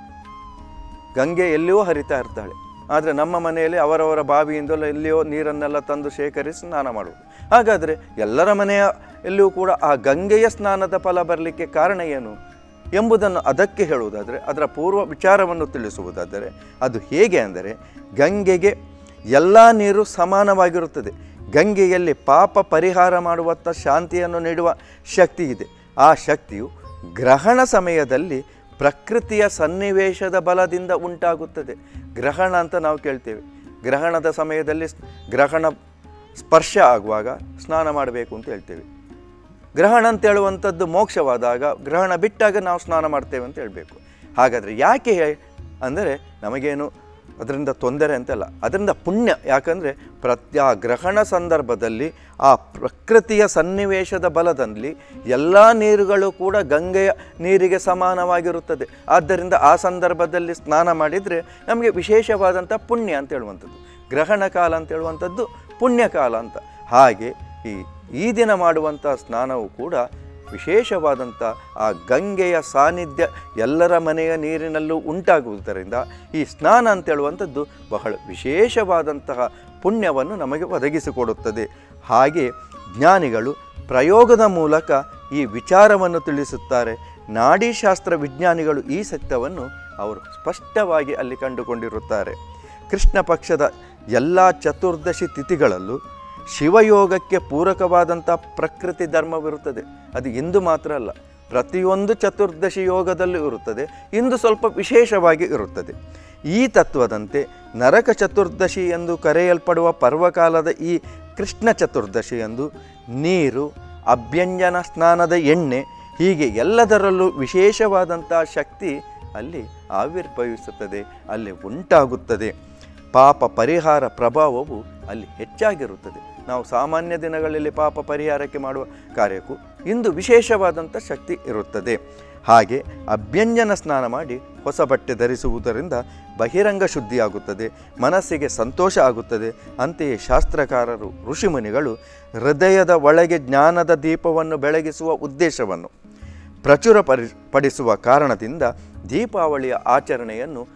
ಗಂಗೆ ಎಲ್ಲಿಯೋ ಹರಿತಾ ಇರ್ತಾಳೆ ಆದರೆ ನಮ್ಮ ಮನೆಯಲ್ಲಿ ಅವರವರ ಬಾವಿಯಿಂದಲೋ ಎಲ್ಲಿಯೋ ನೀರನ್ನೆಲ್ಲ ತಂದು ಶೇಖರಿಸಿ ಸ್ನಾನ ಮಾಡುವುದು ಹಾಗಾದರೆ ಎಲ್ಲರ ಮನೆಯ ಎಲ್ಲಿಯೂ ಕೂಡ ಆ ಗಂಗೆಯ ಸ್ನಾನದ ಫಲ ಬರಲಿಕ್ಕೆ ಕಾರಣ ಏನು ಎಂಬುದನ್ನು ಅದಕ್ಕೆ ಹೇಳುವುದಾದರೆ ಅದರ ಪೂರ್ವ ವಿಚಾರವನ್ನು ತಿಳಿಸುವುದಾದರೆ ಅದು ಹೇಗೆ ಅಂದರೆ ಗಂಗೆಗೆ ಎಲ್ಲ ನೀರು ಸಮಾನವಾಗಿರುತ್ತದೆ ಗಂಗೆಯಲ್ಲಿ ಪಾಪ ಪರಿಹಾರ ಮಾಡುವಂಥ ಶಾಂತಿಯನ್ನು ನೀಡುವ ಶಕ್ತಿ ಇದೆ ಆ ಶಕ್ತಿಯು ಗ್ರಹಣ ಸಮಯದಲ್ಲಿ ಪ್ರಕೃತಿಯ ಸನ್ನಿವೇಶದ ಬಲದಿಂದ ಉಂಟಾಗುತ್ತದೆ ಗ್ರಹಣ ಅಂತ ನಾವು ಕೇಳ್ತೇವೆ ಗ್ರಹಣದ ಸಮಯದಲ್ಲಿ ಸ್- ಗ್ರಹಣ ಸ್ಪರ್ಶ ಆಗುವಾಗ ಸ್ನಾನ ಮಾಡಬೇಕು ಅಂತ ಹೇಳ್ತೇವೆ ಗ್ರಹಣ ಅಂತ ಹೇಳುವಂಥದ್ದು ಮೋಕ್ಷವಾದಾಗ ಗ್ರಹಣ ಬಿಟ್ಟಾಗ ನಾವು ಸ್ನಾನ ಮಾಡ್ತೇವೆ ಅಂತ ಹೇಳಬೇಕು ಹಾಗಾದರೆ ಯಾಕೆ ಅಂದರೆ ನಮಗೇನು ಅದರಿಂದ ತೊಂದರೆ ಅಂತಲ್ಲ ಅದರಿಂದ ಪುಣ್ಯ ಯಾಕಂದರೆ ಪ್ರತ್ಯಾ ಗ್ರಹಣ ಸಂದರ್ಭದಲ್ಲಿ ಆ ಪ್ರಕೃತಿಯ ಸನ್ನಿವೇಶದ ಬಲದಲ್ಲಿ ಎಲ್ಲ ನೀರುಗಳು ಕೂಡ ಗಂಗೆಯ ನೀರಿಗೆ ಸಮಾನವಾಗಿರುತ್ತದೆ ಆದ್ದರಿಂದ ಆ ಸಂದರ್ಭದಲ್ಲಿ ಸ್ನಾನ ಮಾಡಿದರೆ ನಮಗೆ ವಿಶೇಷವಾದಂಥ ಪುಣ್ಯ ಅಂತ ಹೇಳುವಂಥದ್ದು ಗ್ರಹಣ ಕಾಲ ಅಂತ ಹೇಳುವಂಥದ್ದು ಪುಣ್ಯಕಾಲ ಅಂತ ಹಾಗೆ ಈ ಈ ದಿನ ಮಾಡುವಂಥ ಸ್ನಾನವು ಕೂಡ ವಿಶೇಷವಾದಂಥ ಆ ಗಂಗೆಯ ಸಾನ್ನಿಧ್ಯ ಎಲ್ಲರ ಮನೆಯ ನೀರಿನಲ್ಲೂ ಉಂಟಾಗುವುದರಿಂದ ಈ ಸ್ನಾನ ಅಂತ ಹೇಳುವಂಥದ್ದು ಬಹಳ ವಿಶೇಷವಾದಂತಹ ಪುಣ್ಯವನ್ನು ನಮಗೆ ಒದಗಿಸಿಕೊಡುತ್ತದೆ ಹಾಗೆ ಜ್ಞಾನಿಗಳು ಪ್ರಯೋಗದ ಮೂಲಕ ಈ ವಿಚಾರವನ್ನು ತಿಳಿಸುತ್ತಾರೆ ನಾಡೀಶಾಸ್ತ್ರ ವಿಜ್ಞಾನಿಗಳು ಈ ಸತ್ಯವನ್ನು ಅವರು ಸ್ಪಷ್ಟವಾಗಿ ಅಲ್ಲಿ ಕಂಡುಕೊಂಡಿರುತ್ತಾರೆ ಕೃಷ್ಣ ಪಕ್ಷದ ಎಲ್ಲ ಚತುರ್ದಶಿ ತಿಥಿಗಳಲ್ಲೂ ಶಿವಯೋಗಕ್ಕೆ ಪೂರಕವಾದಂಥ ಪ್ರಕೃತಿ ಧರ್ಮವಿರುತ್ತದೆ ಅದು ಇಂದು ಮಾತ್ರ ಅಲ್ಲ ಪ್ರತಿಯೊಂದು ಚತುರ್ದಶಿ ಯೋಗದಲ್ಲೂ ಇರುತ್ತದೆ ಇಂದು ಸ್ವಲ್ಪ ವಿಶೇಷವಾಗಿ ಇರುತ್ತದೆ ಈ ತತ್ವದಂತೆ ನರಕ ಚತುರ್ದಶಿ ಎಂದು ಕರೆಯಲ್ಪಡುವ ಪರ್ವಕಾಲದ ಈ ಕೃಷ್ಣ ಚತುರ್ದಶಿ ಎಂದು ನೀರು ಅಭ್ಯಂಜನ ಸ್ನಾನದ ಎಣ್ಣೆ ಹೀಗೆ ಎಲ್ಲದರಲ್ಲೂ ವಿಶೇಷವಾದಂಥ ಶಕ್ತಿ ಅಲ್ಲಿ ಆವಿರ್ಭವಿಸುತ್ತದೆ ಅಲ್ಲಿ ಉಂಟಾಗುತ್ತದೆ ಪಾಪ ಪರಿಹಾರ ಪ್ರಭಾವವು ಅಲ್ಲಿ ಹೆಚ್ಚಾಗಿರುತ್ತದೆ ನಾವು ಸಾಮಾನ್ಯ ದಿನಗಳಲ್ಲಿ ಪಾಪ ಪರಿಹಾರಕ್ಕೆ ಮಾಡುವ ಕಾರ್ಯಕ್ಕೂ ಇಂದು ವಿಶೇಷವಾದಂಥ ಶಕ್ತಿ ಇರುತ್ತದೆ ಹಾಗೆ ಅಭ್ಯಂಜನ ಸ್ನಾನ ಮಾಡಿ ಹೊಸ ಬಟ್ಟೆ ಧರಿಸುವುದರಿಂದ ಬಹಿರಂಗ ಶುದ್ಧಿಯಾಗುತ್ತದೆ ಮನಸ್ಸಿಗೆ ಸಂತೋಷ ಆಗುತ್ತದೆ ಅಂತೆಯೇ ಶಾಸ್ತ್ರಕಾರರು ಋಷಿಮುನಿಗಳು ಹೃದಯದ ಒಳಗೆ ಜ್ಞಾನದ ದೀಪವನ್ನು ಬೆಳಗಿಸುವ ಉದ್ದೇಶವನ್ನು ಪ್ರಚುರ ಪರಿ ಪಡಿಸುವ ಕಾರಣದಿಂದ ದೀಪಾವಳಿಯ ಆಚರಣೆಯನ್ನು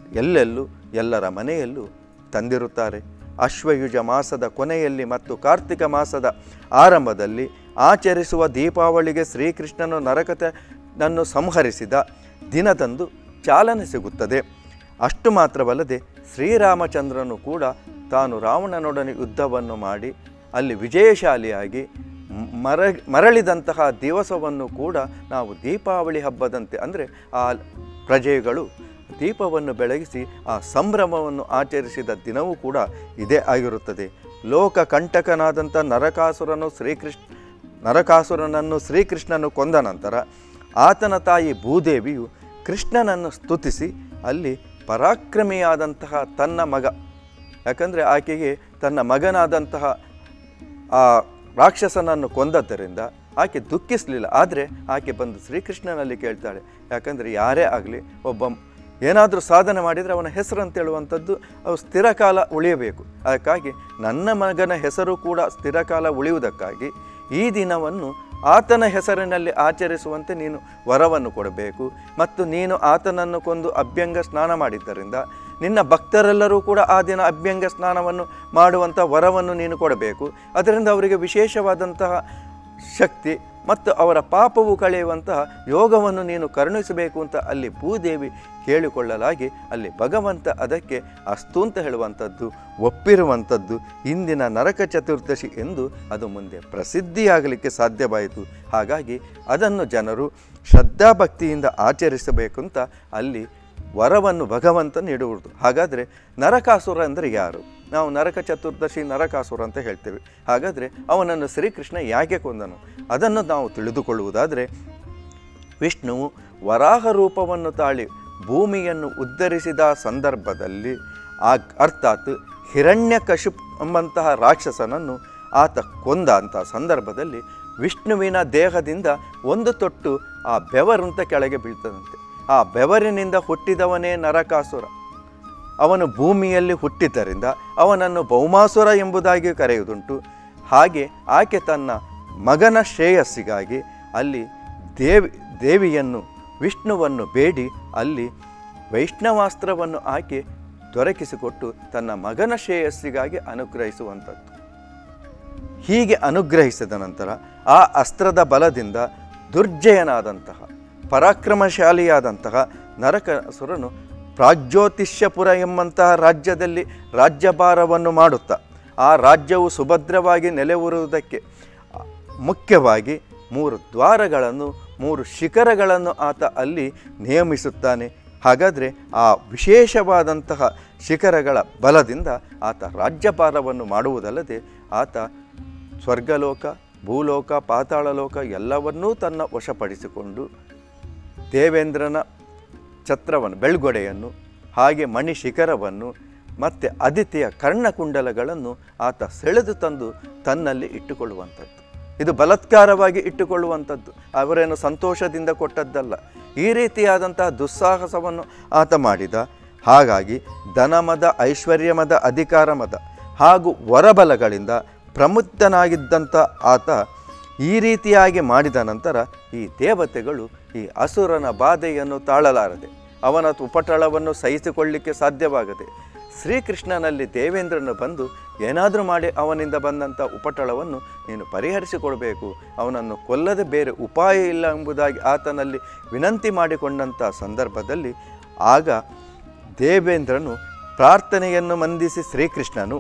ಎಲ್ಲೆಲ್ಲೂ ಎಲ್ಲರ ಮನೆಯಲ್ಲೂ ತಂದಿರುತ್ತಾರೆ ಅಶ್ವಯುಜ ಮಾಸದ ಕೊನೆಯಲ್ಲಿ ಮತ್ತು ಕಾರ್ತಿಕ ಮಾಸದ ಆರಂಭದಲ್ಲಿ ಆಚರಿಸುವ ದೀಪಾವಳಿಗೆ ಶ್ರೀಕೃಷ್ಣನು ನರಕತನನ್ನು ಸಂಹರಿಸಿದ ದಿನದಂದು ಚಾಲನೆ ಸಿಗುತ್ತದೆ ಅಷ್ಟು ಮಾತ್ರವಲ್ಲದೆ ಶ್ರೀರಾಮಚಂದ್ರನು ಕೂಡ ತಾನು ರಾವಣನೊಡನೆ ಯುದ್ಧವನ್ನು ಮಾಡಿ ಅಲ್ಲಿ ವಿಜಯಶಾಲಿಯಾಗಿ ಮರ ಮರಳಿದಂತಹ ದಿವಸವನ್ನು ಕೂಡ ನಾವು ದೀಪಾವಳಿ ಹಬ್ಬದಂತೆ ಅಂದರೆ ಆ ಪ್ರಜೆಗಳು ದೀಪವನ್ನು ಬೆಳಗಿಸಿ ಆ ಸಂಭ್ರಮವನ್ನು ಆಚರಿಸಿದ ದಿನವೂ ಕೂಡ ಇದೇ ಆಗಿರುತ್ತದೆ ಲೋಕ ಕಂಟಕನಾದಂಥ ನರಕಾಸುರನು ಶ್ರೀಕೃಷ್ಣ ನರಕಾಸುರನನ್ನು ಶ್ರೀಕೃಷ್ಣನು ಕೊಂದ ನಂತರ ಆತನ ತಾಯಿ ಭೂದೇವಿಯು ಕೃಷ್ಣನನ್ನು ಸ್ತುತಿಸಿ ಅಲ್ಲಿ ಪರಾಕ್ರಮಿಯಾದಂತಹ ತನ್ನ ಮಗ ಯಾಕಂದರೆ ಆಕೆಗೆ ತನ್ನ ಮಗನಾದಂತಹ ಆ ರಾಕ್ಷಸನನ್ನು ಕೊಂದದ್ದರಿಂದ ಆಕೆ ದುಃಖಿಸಲಿಲ್ಲ ಆದರೆ ಆಕೆ ಬಂದು ಶ್ರೀಕೃಷ್ಣನಲ್ಲಿ ಕೇಳ್ತಾಳೆ ಯಾಕಂದರೆ ಯಾರೇ ಆಗಲಿ ಒಬ್ಬ ಏನಾದರೂ ಸಾಧನೆ ಮಾಡಿದರೆ ಅವನ ಹೆಸರು ಅಂತ ಹೇಳುವಂಥದ್ದು ಅವು ಸ್ಥಿರಕಾಲ ಉಳಿಯಬೇಕು ಅದಕ್ಕಾಗಿ ನನ್ನ ಮಗನ ಹೆಸರು ಕೂಡ ಸ್ಥಿರಕಾಲ ಉಳಿಯುವುದಕ್ಕಾಗಿ ಈ ದಿನವನ್ನು ಆತನ ಹೆಸರಿನಲ್ಲಿ ಆಚರಿಸುವಂತೆ ನೀನು ವರವನ್ನು ಕೊಡಬೇಕು ಮತ್ತು ನೀನು ಆತನನ್ನು ಕೊಂದು ಅಭ್ಯಂಗ ಸ್ನಾನ ಮಾಡಿದ್ದರಿಂದ ನಿನ್ನ ಭಕ್ತರೆಲ್ಲರೂ ಕೂಡ ಆ ದಿನ ಅಭ್ಯಂಗ ಸ್ನಾನವನ್ನು ಮಾಡುವಂಥ ವರವನ್ನು ನೀನು ಕೊಡಬೇಕು ಅದರಿಂದ ಅವರಿಗೆ ವಿಶೇಷವಾದಂತಹ ಶಕ್ತಿ ಮತ್ತು ಅವರ ಪಾಪವು ಕಳೆಯುವಂತಹ ಯೋಗವನ್ನು ನೀನು ಕರುಣಿಸಬೇಕು ಅಂತ ಅಲ್ಲಿ ಭೂದೇವಿ ಕೇಳಿಕೊಳ್ಳಲಾಗಿ ಅಲ್ಲಿ ಭಗವಂತ ಅದಕ್ಕೆ ಅಸ್ತು ಅಂತ ಹೇಳುವಂಥದ್ದು ಒಪ್ಪಿರುವಂಥದ್ದು ಇಂದಿನ ನರಕ ಚತುರ್ದಶಿ ಎಂದು ಅದು ಮುಂದೆ ಪ್ರಸಿದ್ಧಿಯಾಗಲಿಕ್ಕೆ ಸಾಧ್ಯವಾಯಿತು ಹಾಗಾಗಿ ಅದನ್ನು ಜನರು ಶ್ರದ್ಧಾಭಕ್ತಿಯಿಂದ ಆಚರಿಸಬೇಕು ಅಂತ ಅಲ್ಲಿ ವರವನ್ನು ಭಗವಂತ ನೀಡುವುದು ಹಾಗಾದರೆ ನರಕಾಸುರ ಅಂದರೆ ಯಾರು ನಾವು ನರಕ ಚತುರ್ದಶಿ ನರಕಾಸುರ ಅಂತ ಹೇಳ್ತೇವೆ ಹಾಗಾದರೆ ಅವನನ್ನು ಶ್ರೀಕೃಷ್ಣ ಯಾಕೆ ಕೊಂದನು ಅದನ್ನು ನಾವು ತಿಳಿದುಕೊಳ್ಳುವುದಾದರೆ ವಿಷ್ಣುವು ವರಾಹ ರೂಪವನ್ನು ತಾಳಿ ಭೂಮಿಯನ್ನು ಉದ್ಧರಿಸಿದ ಸಂದರ್ಭದಲ್ಲಿ ಆ ಅರ್ಥಾತ್ ಹಿರಣ್ಯಕಶಿಪ್ ಎಂಬಂತಹ ರಾಕ್ಷಸನನ್ನು ಆತ ಕೊಂದ ಅಂಥ ಸಂದರ್ಭದಲ್ಲಿ ವಿಷ್ಣುವಿನ ದೇಹದಿಂದ ಒಂದು ತೊಟ್ಟು ಆ ಬೆವರಂತ ಕೆಳಗೆ ಬೀಳ್ತದಂತೆ ಆ ಬೆವರಿನಿಂದ ಹುಟ್ಟಿದವನೇ ನರಕಾಸುರ ಅವನು ಭೂಮಿಯಲ್ಲಿ ಹುಟ್ಟಿದ್ದರಿಂದ ಅವನನ್ನು ಭೌಮಾಸುರ ಎಂಬುದಾಗಿ ಕರೆಯುವುದುಂಟು ಹಾಗೆ ಆಕೆ ತನ್ನ ಮಗನ ಶ್ರೇಯಸ್ಸಿಗಾಗಿ ಅಲ್ಲಿ ದೇವಿ ದೇವಿಯನ್ನು ವಿಷ್ಣುವನ್ನು ಬೇಡಿ ಅಲ್ಲಿ ವೈಷ್ಣವಾಸ್ತ್ರವನ್ನು ಆಕೆ ದೊರಕಿಸಿಕೊಟ್ಟು ತನ್ನ ಮಗನ ಶ್ರೇಯಸ್ಸಿಗಾಗಿ ಅನುಗ್ರಹಿಸುವಂಥದ್ದು ಹೀಗೆ ಅನುಗ್ರಹಿಸಿದ ನಂತರ ಆ ಅಸ್ತ್ರದ ಬಲದಿಂದ ದುರ್ಜಯನಾದಂತಹ ಪರಾಕ್ರಮಶಾಲಿಯಾದಂತಹ ನರಕಾಸುರನು ಪ್ರಾಗ್ಜ್ಯೋತಿಷ್ಯಪುರ ಎಂಬಂತಹ ರಾಜ್ಯದಲ್ಲಿ ರಾಜ್ಯಭಾರವನ್ನು ಮಾಡುತ್ತಾ ಆ ರಾಜ್ಯವು ಸುಭದ್ರವಾಗಿ ನೆಲೆಯೂರುವುದಕ್ಕೆ ಮುಖ್ಯವಾಗಿ ಮೂರು ದ್ವಾರಗಳನ್ನು ಮೂರು ಶಿಖರಗಳನ್ನು ಆತ ಅಲ್ಲಿ ನೇಮಿಸುತ್ತಾನೆ ಹಾಗಾದರೆ ಆ ವಿಶೇಷವಾದಂತಹ ಶಿಖರಗಳ ಬಲದಿಂದ ಆತ ರಾಜ್ಯಭಾರವನ್ನು ಮಾಡುವುದಲ್ಲದೆ ಆತ ಸ್ವರ್ಗಲೋಕ ಭೂಲೋಕ ಪಾತಾಳಲೋಕ ಎಲ್ಲವನ್ನೂ ತನ್ನ ವಶಪಡಿಸಿಕೊಂಡು ದೇವೇಂದ್ರನ ಛತ್ರವನ್ನು ಬೆಳ್ಗೊಡೆಯನ್ನು ಹಾಗೆ ಮಣಿ ಶಿಖರವನ್ನು ಮತ್ತು ಅದಿತಿಯ ಕರ್ಣಕುಂಡಲಗಳನ್ನು ಆತ ಸೆಳೆದು ತಂದು ತನ್ನಲ್ಲಿ ಇಟ್ಟುಕೊಳ್ಳುವಂಥದ್ದು ಇದು ಬಲಾತ್ಕಾರವಾಗಿ ಇಟ್ಟುಕೊಳ್ಳುವಂಥದ್ದು ಅವರೇನು ಸಂತೋಷದಿಂದ ಕೊಟ್ಟದ್ದಲ್ಲ ಈ ರೀತಿಯಾದಂತಹ ದುಸ್ಸಾಹಸವನ್ನು ಆತ ಮಾಡಿದ ಹಾಗಾಗಿ ಧನಮದ ಐಶ್ವರ್ಯಮದ ಅಧಿಕಾರ ಮದ ಹಾಗೂ ವರಬಲಗಳಿಂದ ಪ್ರಮುಖನಾಗಿದ್ದಂಥ ಆತ ಈ ರೀತಿಯಾಗಿ ಮಾಡಿದ ನಂತರ ಈ ದೇವತೆಗಳು ಈ ಅಸುರನ ಬಾಧೆಯನ್ನು ತಾಳಲಾರದೆ ಅವನ ಉಪಟಳವನ್ನು ಸಹಿಸಿಕೊಳ್ಳಿಕ್ಕೆ ಸಾಧ್ಯವಾಗದೆ ಶ್ರೀಕೃಷ್ಣನಲ್ಲಿ ದೇವೇಂದ್ರನು ಬಂದು ಏನಾದರೂ ಮಾಡಿ ಅವನಿಂದ ಬಂದಂಥ ಉಪಟಳವನ್ನು ನೀನು ಪರಿಹರಿಸಿಕೊಡಬೇಕು ಅವನನ್ನು ಕೊಲ್ಲದೆ ಬೇರೆ ಉಪಾಯ ಇಲ್ಲ ಎಂಬುದಾಗಿ ಆತನಲ್ಲಿ ವಿನಂತಿ ಮಾಡಿಕೊಂಡಂಥ ಸಂದರ್ಭದಲ್ಲಿ ಆಗ ದೇವೇಂದ್ರನು ಪ್ರಾರ್ಥನೆಯನ್ನು ಮಂದಿಸಿ ಶ್ರೀಕೃಷ್ಣನು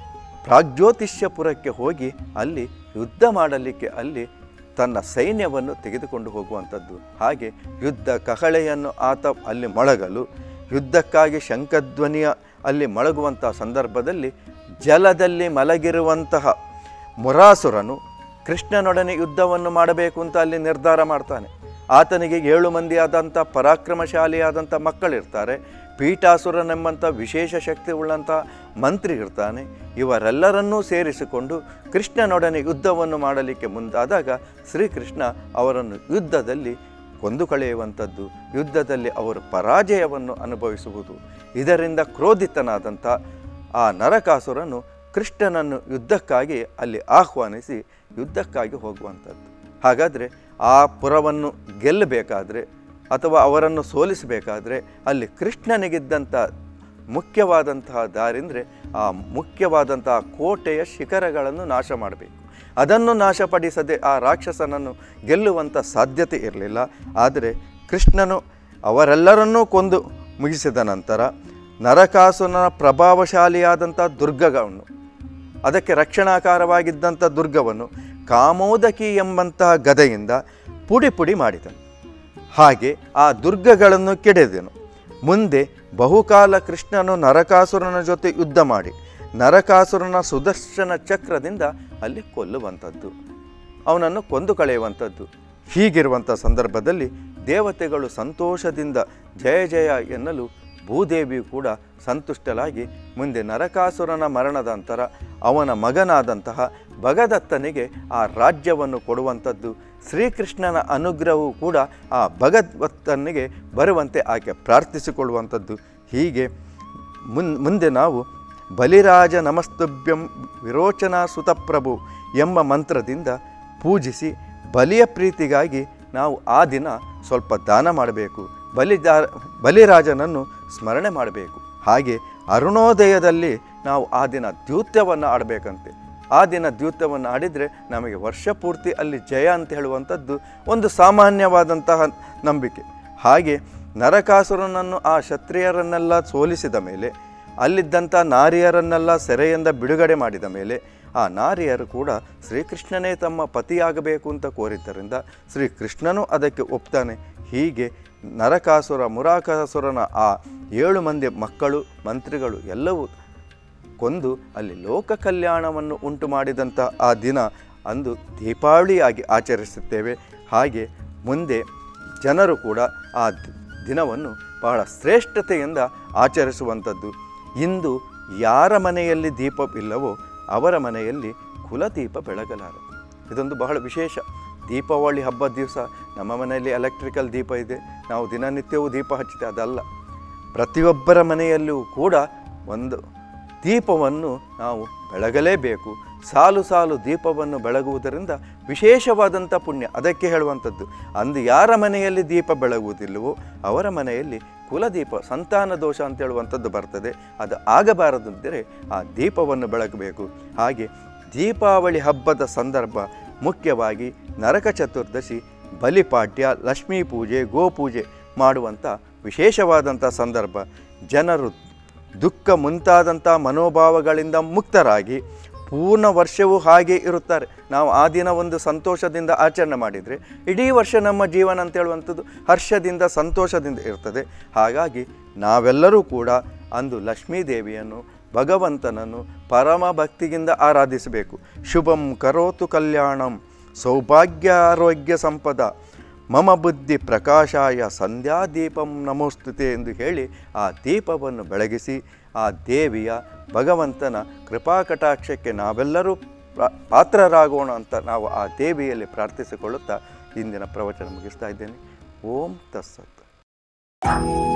ಪ್ರಾಗ್ಜ್ಯೋತಿಷ್ಯಪುರಕ್ಕೆ ಹೋಗಿ ಅಲ್ಲಿ ಯುದ್ಧ ಮಾಡಲಿಕ್ಕೆ ಅಲ್ಲಿ ತನ್ನ ಸೈನ್ಯವನ್ನು ತೆಗೆದುಕೊಂಡು ಹೋಗುವಂಥದ್ದು ಹಾಗೆ ಯುದ್ಧ ಕಹಳೆಯನ್ನು ಆತ ಅಲ್ಲಿ ಮೊಳಗಲು ಯುದ್ಧಕ್ಕಾಗಿ ಶಂಖಧ್ವನಿಯ ಅಲ್ಲಿ ಮೊಳಗುವಂಥ ಸಂದರ್ಭದಲ್ಲಿ ಜಲದಲ್ಲಿ ಮಲಗಿರುವಂತಹ ಮುರಾಸುರನು ಕೃಷ್ಣನೊಡನೆ ಯುದ್ಧವನ್ನು ಮಾಡಬೇಕು ಅಂತ ಅಲ್ಲಿ ನಿರ್ಧಾರ ಮಾಡ್ತಾನೆ ಆತನಿಗೆ ಏಳು ಮಂದಿ ಆದಂಥ ಪರಾಕ್ರಮಶಾಲಿಯಾದಂಥ ಮಕ್ಕಳಿರ್ತಾರೆ ಪೀಠಾಸುರನೆಂಬಂಥ ವಿಶೇಷ ಶಕ್ತಿ ಉಳ್ಳಂಥ ಮಂತ್ರಿ ಇರ್ತಾನೆ ಇವರೆಲ್ಲರನ್ನೂ ಸೇರಿಸಿಕೊಂಡು ಕೃಷ್ಣನೊಡನೆ ಯುದ್ಧವನ್ನು ಮಾಡಲಿಕ್ಕೆ ಮುಂದಾದಾಗ ಶ್ರೀಕೃಷ್ಣ ಅವರನ್ನು ಯುದ್ಧದಲ್ಲಿ ಕೊಂದು ಕಳೆಯುವಂಥದ್ದು ಯುದ್ಧದಲ್ಲಿ ಅವರು ಪರಾಜಯವನ್ನು ಅನುಭವಿಸುವುದು ಇದರಿಂದ ಕ್ರೋಧಿತನಾದಂಥ ಆ ನರಕಾಸುರನು ಕೃಷ್ಣನನ್ನು ಯುದ್ಧಕ್ಕಾಗಿ ಅಲ್ಲಿ ಆಹ್ವಾನಿಸಿ ಯುದ್ಧಕ್ಕಾಗಿ ಹೋಗುವಂಥದ್ದು ಹಾಗಾದರೆ ಆ ಪುರವನ್ನು ಗೆಲ್ಲಬೇಕಾದ್ರೆ ಅಥವಾ ಅವರನ್ನು ಸೋಲಿಸಬೇಕಾದ್ರೆ ಅಲ್ಲಿ ಕೃಷ್ಣನಿಗಿದ್ದಂಥ ಮುಖ್ಯವಾದಂತಹ ದಾರಿ ಅಂದರೆ ಆ ಮುಖ್ಯವಾದಂತಹ ಕೋಟೆಯ ಶಿಖರಗಳನ್ನು ನಾಶ ಮಾಡಬೇಕು ಅದನ್ನು ನಾಶಪಡಿಸದೆ ಆ ರಾಕ್ಷಸನನ್ನು ಗೆಲ್ಲುವಂಥ ಸಾಧ್ಯತೆ ಇರಲಿಲ್ಲ ಆದರೆ ಕೃಷ್ಣನು ಅವರೆಲ್ಲರನ್ನೂ ಕೊಂದು ಮುಗಿಸಿದ ನಂತರ ನರಕಾಸುರನ ಪ್ರಭಾವಶಾಲಿಯಾದಂಥ ದುರ್ಗಗಳನ್ನು ಅದಕ್ಕೆ ರಕ್ಷಣಾಕಾರವಾಗಿದ್ದಂಥ ದುರ್ಗವನ್ನು ಕಾಮೋದಕಿ ಎಂಬಂತಹ ಗದೆಯಿಂದ ಪುಡಿ ಪುಡಿ ಮಾಡಿದನು ಹಾಗೆ ಆ ದುರ್ಗಗಳನ್ನು ಕೆಡೆದನು ಮುಂದೆ ಬಹುಕಾಲ ಕೃಷ್ಣನು ನರಕಾಸುರನ ಜೊತೆ ಯುದ್ಧ ಮಾಡಿ ನರಕಾಸುರನ ಸುದರ್ಶನ ಚಕ್ರದಿಂದ ಅಲ್ಲಿ ಕೊಲ್ಲುವಂಥದ್ದು ಅವನನ್ನು ಕೊಂದು ಕಳೆಯುವಂಥದ್ದು ಹೀಗಿರುವಂಥ ಸಂದರ್ಭದಲ್ಲಿ ದೇವತೆಗಳು ಸಂತೋಷದಿಂದ ಜಯ ಜಯ ಎನ್ನಲು ಭೂದೇವಿಯು ಕೂಡ ಸಂತುಷ್ಟಲಾಗಿ ಮುಂದೆ ನರಕಾಸುರನ ಮರಣದ ನಂತರ ಅವನ ಮಗನಾದಂತಹ ಭಗದತ್ತನಿಗೆ ಆ ರಾಜ್ಯವನ್ನು ಕೊಡುವಂಥದ್ದು ಶ್ರೀಕೃಷ್ಣನ ಅನುಗ್ರಹವು ಕೂಡ ಆ ಭಗವತ್ತನಿಗೆ ಬರುವಂತೆ ಆಕೆ ಪ್ರಾರ್ಥಿಸಿಕೊಳ್ಳುವಂಥದ್ದು ಹೀಗೆ ಮುನ್ ಮುಂದೆ ನಾವು ಬಲಿರಾಜ ನಮಸ್ತುಭ್ಯಂ ವಿರೋಚನಾ ಸುತಪ್ರಭು ಎಂಬ ಮಂತ್ರದಿಂದ ಪೂಜಿಸಿ ಬಲಿಯ ಪ್ರೀತಿಗಾಗಿ ನಾವು ಆ ದಿನ ಸ್ವಲ್ಪ ದಾನ ಮಾಡಬೇಕು ಬಲಿದಾ ಬಲಿರಾಜನನ್ನು ಸ್ಮರಣೆ ಮಾಡಬೇಕು ಹಾಗೆ ಅರುಣೋದಯದಲ್ಲಿ ನಾವು ಆ ದಿನ ದ್ಯೂತ್ಯವನ್ನು ಆಡಬೇಕಂತೆ ಆ ದಿನ ದ್ಯೂತ್ಯವನ್ನು ಆಡಿದರೆ ನಮಗೆ ವರ್ಷ ಪೂರ್ತಿ ಅಲ್ಲಿ ಜಯ ಅಂತ ಹೇಳುವಂಥದ್ದು ಒಂದು ಸಾಮಾನ್ಯವಾದಂತಹ ನಂಬಿಕೆ ಹಾಗೆ ನರಕಾಸುರನನ್ನು ಆ ಕ್ಷತ್ರಿಯರನ್ನೆಲ್ಲ ಸೋಲಿಸಿದ ಮೇಲೆ ಅಲ್ಲಿದ್ದಂಥ ನಾರಿಯರನ್ನೆಲ್ಲ ಸೆರೆಯಿಂದ ಬಿಡುಗಡೆ ಮಾಡಿದ ಮೇಲೆ ಆ ನಾರಿಯರು ಕೂಡ ಶ್ರೀಕೃಷ್ಣನೇ ತಮ್ಮ ಪತಿಯಾಗಬೇಕು ಅಂತ ಕೋರಿದ್ದರಿಂದ ಶ್ರೀಕೃಷ್ಣನೂ ಅದಕ್ಕೆ ಒಪ್ತಾನೆ ಹೀಗೆ ನರಕಾಸುರ ಮುರಾಕಾಸುರನ ಆ ಏಳು ಮಂದಿ ಮಕ್ಕಳು ಮಂತ್ರಿಗಳು ಎಲ್ಲವೂ ಕೊಂದು ಅಲ್ಲಿ ಲೋಕ ಕಲ್ಯಾಣವನ್ನು ಉಂಟು ಮಾಡಿದಂಥ ಆ ದಿನ ಅಂದು ದೀಪಾವಳಿಯಾಗಿ ಆಚರಿಸುತ್ತೇವೆ ಹಾಗೆ ಮುಂದೆ ಜನರು ಕೂಡ ಆ ದಿ- ದಿನವನ್ನು ಬಹಳ ಶ್ರೇಷ್ಠತೆಯಿಂದ ಆಚರಿಸುವಂಥದ್ದು ಇಂದು ಯಾರ ಮನೆಯಲ್ಲಿ ದೀಪವಿಲ್ಲವೋ ಅವರ ಮನೆಯಲ್ಲಿ ಕುಲದೀಪ ಬೆಳಗಲಾರದು ಇದೊಂದು ಬಹಳ ವಿಶೇಷ ದೀಪಾವಳಿ ಹಬ್ಬದ ದಿವಸ ನಮ್ಮ ಮನೆಯಲ್ಲಿ ಎಲೆಕ್ಟ್ರಿಕಲ್ ದೀಪ ಇದೆ ನಾವು ದಿನನಿತ್ಯವೂ ದೀಪ ಹಚ್ಚಿದೆ ಅದಲ್ಲ ಪ್ರತಿಯೊಬ್ಬರ ಮನೆಯಲ್ಲೂ ಕೂಡ ಒಂದು ದೀಪವನ್ನು ನಾವು ಬೆಳಗಲೇಬೇಕು ಸಾಲು ಸಾಲು ದೀಪವನ್ನು ಬೆಳಗುವುದರಿಂದ ವಿಶೇಷವಾದಂಥ ಪುಣ್ಯ ಅದಕ್ಕೆ ಹೇಳುವಂಥದ್ದು ಅಂದು ಯಾರ ಮನೆಯಲ್ಲಿ ದೀಪ ಬೆಳಗುವುದಿಲ್ಲವೋ ಅವರ ಮನೆಯಲ್ಲಿ ಕುಲದೀಪ ಸಂತಾನ ದೋಷ ಅಂತ ಹೇಳುವಂಥದ್ದು ಬರ್ತದೆ ಅದು ಆಗಬಾರದಂದರೆ ಆ ದೀಪವನ್ನು ಬೆಳಗಬೇಕು ಹಾಗೆ ದೀಪಾವಳಿ ಹಬ್ಬದ ಸಂದರ್ಭ ಮುಖ್ಯವಾಗಿ ನರಕ ಚತುರ್ದಶಿ ಬಲಿಪಾಡ್ಯ ಲಕ್ಷ್ಮೀ ಪೂಜೆ ಗೋಪೂಜೆ ಮಾಡುವಂಥ ವಿಶೇಷವಾದಂಥ ಸಂದರ್ಭ ಜನರು ದುಃಖ ಮುಂತಾದಂಥ ಮನೋಭಾವಗಳಿಂದ ಮುಕ್ತರಾಗಿ ಪೂರ್ಣ ವರ್ಷವೂ ಹಾಗೆ ಇರುತ್ತಾರೆ ನಾವು ಆ ದಿನ ಒಂದು ಸಂತೋಷದಿಂದ ಆಚರಣೆ ಮಾಡಿದರೆ ಇಡೀ ವರ್ಷ ನಮ್ಮ ಜೀವನ ಅಂತ ಹೇಳುವಂಥದ್ದು ಹರ್ಷದಿಂದ ಸಂತೋಷದಿಂದ ಇರ್ತದೆ ಹಾಗಾಗಿ ನಾವೆಲ್ಲರೂ ಕೂಡ ಅಂದು ಲಕ್ಷ್ಮೀ ದೇವಿಯನ್ನು ಭಗವಂತನನ್ನು ಪರಮ ಭಕ್ತಿಯಿಂದ ಆರಾಧಿಸಬೇಕು ಶುಭಂ ಕರೋತು ಕಲ್ಯಾಣಂ ಸೌಭಾಗ್ಯ ಆರೋಗ್ಯ ಸಂಪದ ಮಮ ಬುದ್ಧಿ ಪ್ರಕಾಶಾಯ ಸಂಧ್ಯಾ ದೀಪಂ ನಮೋಸ್ತುತೆ ಎಂದು ಹೇಳಿ ಆ ದೀಪವನ್ನು ಬೆಳಗಿಸಿ ಆ ದೇವಿಯ ಭಗವಂತನ ಕೃಪಾ ಕಟಾಕ್ಷಕ್ಕೆ ನಾವೆಲ್ಲರೂ ಪ್ರಾ- ಪಾತ್ರರಾಗೋಣ ಅಂತ ನಾವು ಆ ದೇವಿಯಲ್ಲಿ ಪ್ರಾರ್ಥಿಸಿಕೊಳ್ಳುತ್ತಾ ಇಂದಿನ ಪ್ರವಚನ ಮುಗಿಸ್ತಾ ಇದ್ದೇನೆ ಓಂ ತತ್ಸತ್